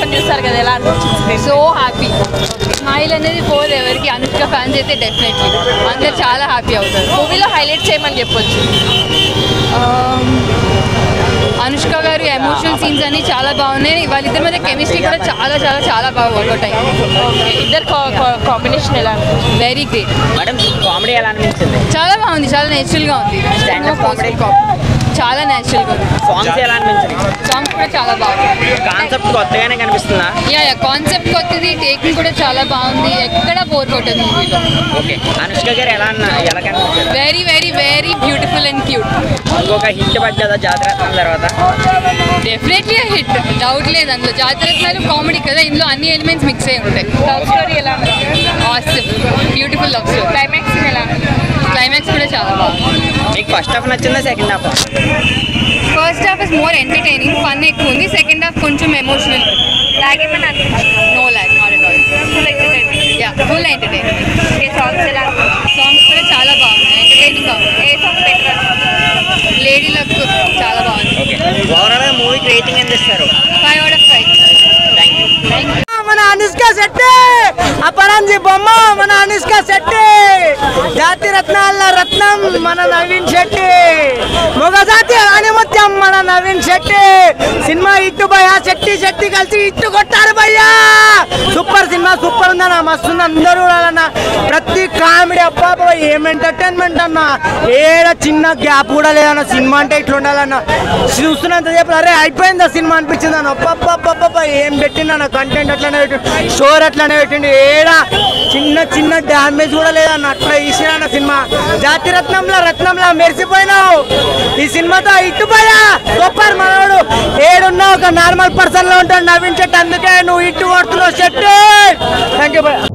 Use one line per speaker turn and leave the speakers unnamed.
అని చూస్తారు కదా ఎలా అనిపించింది
సో హ్యాపీ స్మైల్ అనేది పోదు ఎవరికి అనుష్క ఫ్యాన్స్ అయితే డెఫినెట్లీ అందరు చాలా హ్యాపీ అవుతారు
మూవీలో హైలైట్ చేయమని చెప్పొచ్చు
Um, అనుష్క గారు ఎమోషనల్ సీన్స్ అన్ని చాలా బాగున్నాయి వాళ్ళిద్దరి మధ్య కెమిస్ట్రీ కూడా చాలా చాలా చాలా బాగా వర్కౌట్ అయింది
ఓకే ఇద్దరు కాంబినేషన్ ఎలా అనిపించింది
వెరీ గ్రేట్
మేడం కామెడీ ఎలా అనిపించింది
చాలా బాగుంది చాలా నేచురల్గా ఉంది
Stand-up comedy.
చాలా నేచురల్గా ఉంది
సాంగ్స్ ఎలా అనిపించింది
సాంగ్స్ కూడా చాలా బాగుంది
కాన్సెప్ట్ కొత్తగానే కనిపిస్తుందా
యా యా కాన్సెప్ట్ కొత్తది టేకింగ్ కూడా చాలా బాగుంది ఎక్కడ బోర్ కొట్టదు మూవీలో
ఓకే అనుష్క గారు ఎలా అన్న ఎలా కనిపించారు
very very very beautiful and cute
ఇంకొక హిట్ పడ్డదా జాతరత్నం తర్వాత
డెఫినెట్లీ హిట్ డౌట్ లేదు అందులో జాతరత్నాలు కామెడీ కదా ఇందులో అన్ని ఎలిమెంట్స్ మిక్స్ అయి ఉంటాయి
లవ్ స్టోరీ ఎలా అనిపించింది
awesome beautiful love story
climax ఎలా అనిపించింది
క్లైమాక్స్ కూడా చాలా బాగుంది
మీకు ఫస్ట్ హాఫ్ నచ్చిందా second half
first half is more entertaining fun ఎక్కువ ఉంది సెకండ్ హాఫ్ కొంచెం ఎమోషనల్
లాగ్ ఏమైనా అనిపించింది
no lag not at all
full entertainment
yeah full entertaining
okay songs ఎలా అనిపించింది
సాంగ్స్ కూడా చాలా బాగున్నాయి ఎంటర్టైనింగ్ ఉంది
ఏ సాంగ్ బెటర్
లేడీ లక్ చాలా బాగుంది
ఓకే ఓవరాల్ మూవీకి రేటింగ్ ఎంత ఇస్తారు
five out of five
thank you
thank you
మన అనుష్క శెట్టి అపరంజి బొమ్మ మన అనుష్క శెట్టి జాతి రత్నాల రత్నం మన నవీన్ శెట్టి మొగ జాతి అనిముత్యం మన నవీన్ శెట్టి సినిమా ఇట్టు భయ్యా శెట్టి శెట్టి కలిసి ఇట్టు కొట్టారు భయ్యా సూపర్ సినిమా సూపర్ ఉందన్న మస్తు ఉంది అందరూ చూడాలన్న ప్రతి కామెడీ అబ్బా అబ్బా, ఏం ఎంటర్టైన్మెంట్ అన్న ఏడ చిన్న గ్యాప్ కూడా లేదన్న సినిమా అంటే ఇట్లా ఉండాలన్న చూస్తున్నంత సేపు అరే అయిపోయింది ఆ సినిమా అనిపించింది అన్న అబ్బా ఏం పెట్టిండు అన్న కంటెంట్ అట్లానే పెట్టిండు స్టోర్ అట్లానే పెట్టిండు ఏడ చిన్న చిన్న డ్యామేజ్ కూడా లేదన్న అట్లా తీసిన సినిమా జాతి రత్నంలో రత్నంలో మెరిసిపోయినావు ఈ సినిమాతో ఇట్టుపోయా సూపర్ మనవాడు ఏడున్నా ఒక నార్మల్ పర్సన్ లో ఉంటాడు నవీన్ చెట్టు అందుకే నువ్వు ఇట్టు కొడుతున్నావు చెట్టు థ్యాంక్ యూ